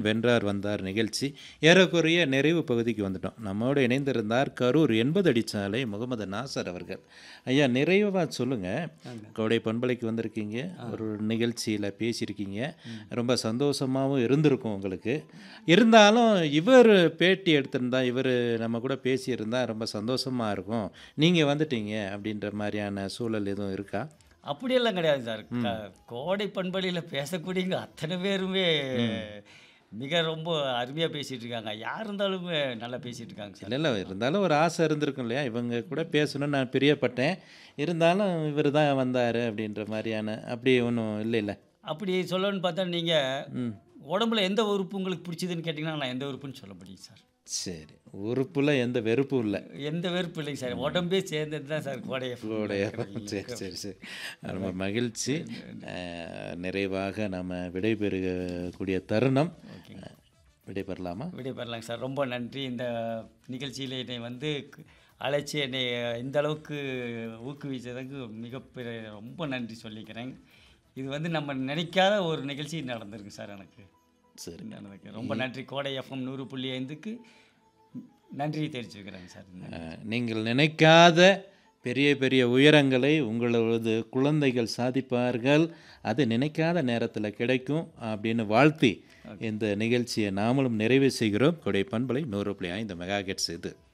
வென்றார் வந்தார் நிகழ்ச்சி ஏறக்குறைய நிறைவு பகுதிக்கு வந்துட்டோம் நம்மோடு இணைந்திருந்தார் கரூர் எண்பது அடிச்சாலை முகமது நாசர் அவர்கள் ஐயா நிறைவாக சொல்லுங்கள் கோடை பண்பலைக்கு வந்திருக்கீங்க ஒரு நிகழ்ச்சியில் பேசியிருக்கீங்க ரொம்ப சந்தோஷமாகவும் இருந்திருக்கும் உங்களுக்கு இருந்தாலும் இவர் பேட்டி எடுத்திருந்தா இவர் நம்ம கூட பேசியிருந்தா ரொம்ப சந்தோஷமாக இருக்கும் நீங்கள் வந்துட்டீங்க அப்படின்ற மாதிரியான சூழல் எதுவும் இருக்கா அப்படியெல்லாம் கிடையாது சார் க- கோடை பண்பலையில் பேசக்கூடியவங்க அத்தனை பேருமே மிக ரொம்ப அருமையாக பேசிகிட்டு இருக்காங்க யார் இருந்தாலுமே நல்லா பேசிகிட்டு இருக்காங்க சார் இல்லை இல்லை இருந்தாலும் ஒரு ஆசை இருந்திருக்கும் இல்லையா இவங்க கூட பேசணும்னு நான் பிரியப்பட்டேன் இருந்தாலும் இவர் தான் வந்தார் அப்படின்ற மாதிரியான அப்படி ஒன்றும் இல்லை இல்லை அப்படி சொல்லணும்னு பார்த்தா நீங்கள் ம் உடம்புல எந்த உறுப்பு உங்களுக்கு பிடிச்சதுன்னு கேட்டிங்கன்னா நான் எந்த உறுப்புன்னு சொல்ல முடியும் சார் சரி உறுப்புல எந்த வெறுப்பும் இல்லை எந்த வெறுப்பு இல்லைங்க சார் உடம்பே சேர்ந்தது தான் சார் கோடை உங்களுடைய சரி சரி சரி ரொம்ப மகிழ்ச்சி அஹ், நிறைவாக நம்ம விடைபெறக்கூடிய தருணம் அஹ், விடைபெறலாமா விடைபெறலாங்க சார் ரொம்ப நன்றி இந்த நிகழ்ச்சியில் என்னை வந்து க- அழைச்சி என்னை இந்த அளவுக்கு ஊக்குவித்ததுக்கு மிகப்பெரிய ரொம்ப நன்றி சொல்லிக்கிறேன் இது வந்து நம்ம நினைக்காத ஒரு நிகழ்ச்சி நடந்திருக்கு சார் எனக்கு சரி நடந்திருக்கு ரொம்ப நன்றி கோடை எஃப்எம் நூறு புள்ளி ஐந்துக்கு நன்றி தெரிவிச்சுக்கிறேன் சார் அஹ், நீங்கள் நினைக்காத பெரிய பெரிய உயரங்களை உங்களது குழந்தைகள் சாதிப்பார்கள் அது நினைக்காத நேரத்தில் கிடைக்கும் அப்படின்னு வாழ்த்தி இந்த நிகழ்ச்சியை நாமளும் நிறைவு செய்கிறோம் கொடை பண்பலை நூறு புள்ளி ஐந்து மெகா இது